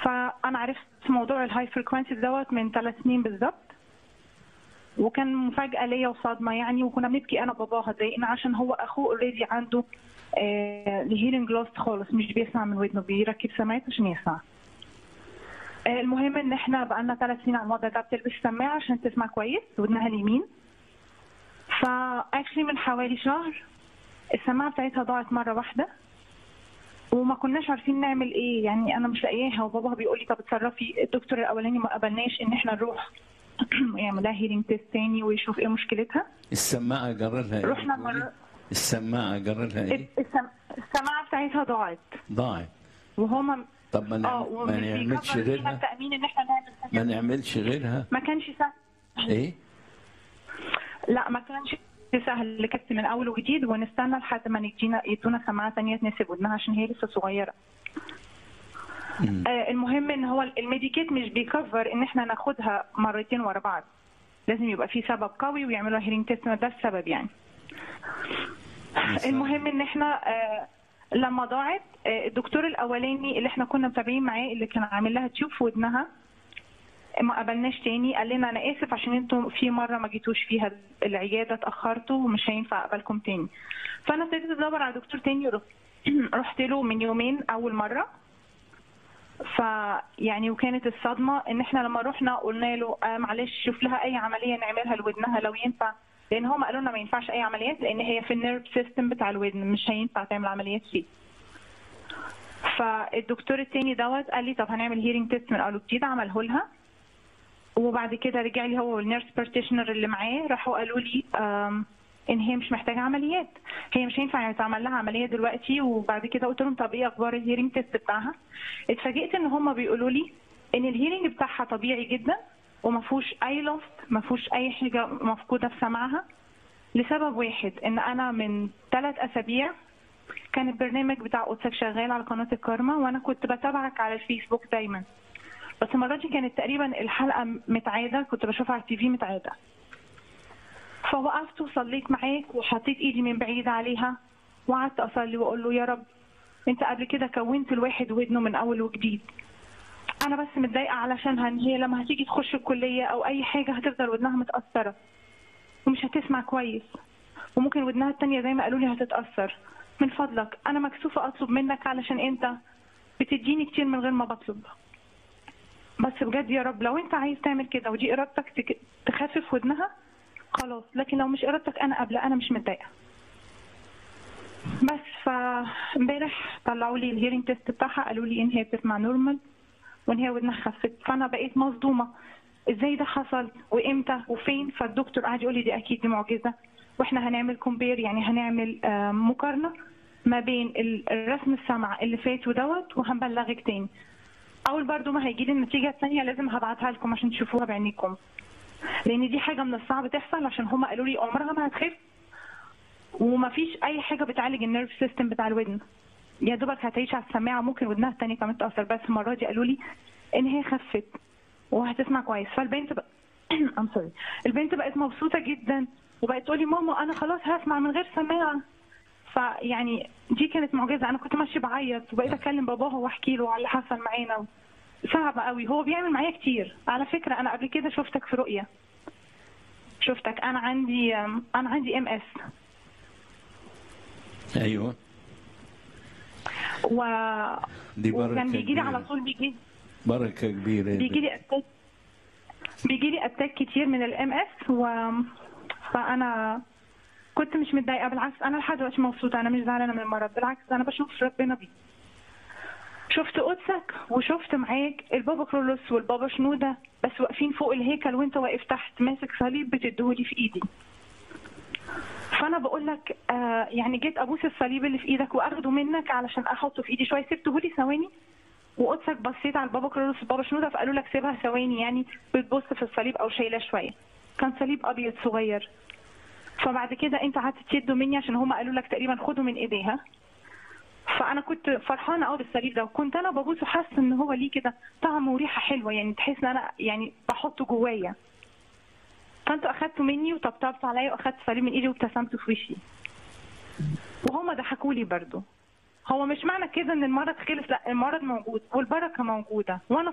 فانا عرفت موضوع الهاي فريكوانسي دوت من ثلاث سنين بالظبط وكان مفاجاه ليا وصدمه يعني وكنا بنبكي انا وباباها اتضايقنا عشان هو اخوه اوريدي عنده الهيرنج لوست خالص مش بيسمع من ودنه بيركب سماعات عشان يسمع آه، المهم ان احنا بقالنا ثلاث سنين على الوضع ده بتلبس سماعه عشان تسمع كويس ودنها اليمين فاكشلي من حوالي شهر السماعه بتاعتها ضاعت مره واحده وما كناش عارفين نعمل ايه يعني انا مش لاقياها وبابا بيقول لي طب اتصرفي الدكتور الاولاني ما قبلناش ان احنا نروح يعمل لها هيرنج تيست تاني ويشوف ايه مشكلتها السماعه جرى لها ايه رحنا بتقولي؟ مرة- السماعه جرى لها ايه السم... السماعه بتاعتها ضاعت ضاعت وهما طب ما, اه نعم... ما ومش نعملش بيكفر فيها غيرها التامين ان احنا نعمل ما نعملش غيرها ما كانش سهل ايه لا ما كانش سهل لكت من اول وجديد ونستنى لحد ما يجينا يدونا سماعه ثانيه تناسب ودنها عشان هي لسه صغيره مم. آه المهم ان هو الميديكيت مش بيكفر ان احنا ناخدها مرتين ورا بعض لازم يبقى في سبب قوي ويعملوا هيرنج تيست ده السبب يعني المهم ان احنا آه لما ضاعت آه الدكتور الاولاني اللي احنا كنا متابعين معاه اللي كان عامل لها تيوب في ودنها ما قبلناش تاني قال لنا انا اسف عشان انتم في مره ما جيتوش فيها العياده اتاخرتوا ومش هينفع اقبلكم تاني فانا ابتديت ادور على دكتور تاني ورحت رحت له من يومين اول مره فيعني وكانت الصدمه ان احنا لما رحنا قلنا له آه معلش شوف لها اي عمليه نعملها لودنها لو ينفع لان هم قالوا لنا ما ينفعش اي عمليات لان هي في النيرف سيستم بتاع الودن مش هينفع تعمل عمليات فيه فالدكتور التاني دوت قال لي طب هنعمل هيرنج تيست من اول وجديد عمله لها وبعد كده رجع لي هو والنيرس بارتيشنر اللي معاه راحوا قالوا لي آم، ان هي مش محتاجه عمليات هي مش هينفع يتعمل لها عمليه دلوقتي وبعد كده قلت لهم طب ايه اخبار الهيرنج تيست بتاعها اتفاجئت ان هم بيقولوا لي ان الهيرنج بتاعها طبيعي جدا وما فيهوش اي لوست ما فيهوش اي حاجه مفقوده في سمعها لسبب واحد ان انا من ثلاث اسابيع كان البرنامج بتاع قدسك شغال على قناه الكارما وانا كنت بتابعك على الفيسبوك دايما بس المره دي كانت تقريبا الحلقه متعاده كنت بشوفها على التي في متعاده فوقفت وصليت معاك وحطيت ايدي من بعيد عليها وقعدت اصلي واقول له يا رب انت قبل كده كونت الواحد ودنه من اول وجديد انا بس متضايقه علشانها ان هي لما هتيجي تخش الكليه او اي حاجه هتفضل ودنها متاثره ومش هتسمع كويس وممكن ودنها التانية زي ما قالوا لي هتتاثر من فضلك انا مكسوفه اطلب منك علشان انت بتديني كتير من غير ما بطلب بس بجد يا رب لو انت عايز تعمل كده ودي ارادتك تك- تخفف ودنها خلاص لكن لو مش ارادتك انا قبل انا مش متضايقه بس فامبارح طلعوا لي الهيرنج تيست بتاعها قالوا لي ان هي بتسمع نورمال وان هي ودنها خفت فانا بقيت مصدومه ازاي ده حصل وامتى وفين فالدكتور قعد يقول لي دي اكيد دي معجزه واحنا هنعمل كومبير يعني هنعمل آه، مقارنه ما بين ال- الرسم السمع اللي فات ودوت وهنبلغك تاني اول برضو ما هيجي لي النتيجه الثانيه لازم هبعتها لكم عشان تشوفوها بعينيكم لان دي حاجه من الصعب تحصل عشان هما قالوا لي عمرها ما هتخف وما فيش اي حاجه بتعالج النيرف سيستم بتاع الودن يا دوبك هتعيش على السماعه ممكن ودنها الثانيه كمان تاثر بس المره دي قالوا لي ان هي خفت وهتسمع كويس فالبنت بقى ام سوري البنت بقت مبسوطه جدا وبقت تقول لي ماما انا خلاص هسمع من غير سماعه فيعني دي كانت معجزه انا كنت ماشيه بعيط وبقيت اكلم باباها واحكي له على اللي حصل معانا صعب قوي هو بيعمل معايا كتير على فكره انا قبل كده شفتك في رؤيه شفتك انا عندي انا عندي ام اس ايوه و دي بركه وكان بيجي لي كبيرة. على طول بيجي بركه كبيره يا بيجي لي اتاك بيجي لي اتاك كتير من الام اس و فانا كنت مش متضايقه بالعكس انا لحد دلوقتي مبسوطه انا مش زعلانه من المرض بالعكس انا بشوف ربنا بيه شفت قدسك وشفت معاك البابا كرولوس والبابا شنوده بس واقفين فوق الهيكل وانت واقف تحت ماسك صليب بتديهولي في ايدي فانا بقول لك آه يعني جيت ابوس الصليب اللي في ايدك واخده منك علشان احطه في ايدي شويه سبته لي ثواني وقدسك بصيت على البابا كرولوس والبابا شنوده فقالوا لك سيبها ثواني يعني بتبص في الصليب او شايلاه شويه كان صليب ابيض صغير فبعد كده انت قعدت تشده مني عشان هم قالوا لك تقريبا خده من ايديها فانا كنت فرحانه قوي بالصليب ده وكنت انا ببوسه حاسه ان هو ليه كده طعم وريحه حلوه يعني تحس ان انا يعني بحطه جوايا فانتوا اخدتوا مني وطبطبت عليا واخدت صليب من ايدي وابتسمتوا في وشي وهما ضحكوا لي برضه هو مش معنى كده ان المرض خلص لا المرض موجود والبركه موجوده وانا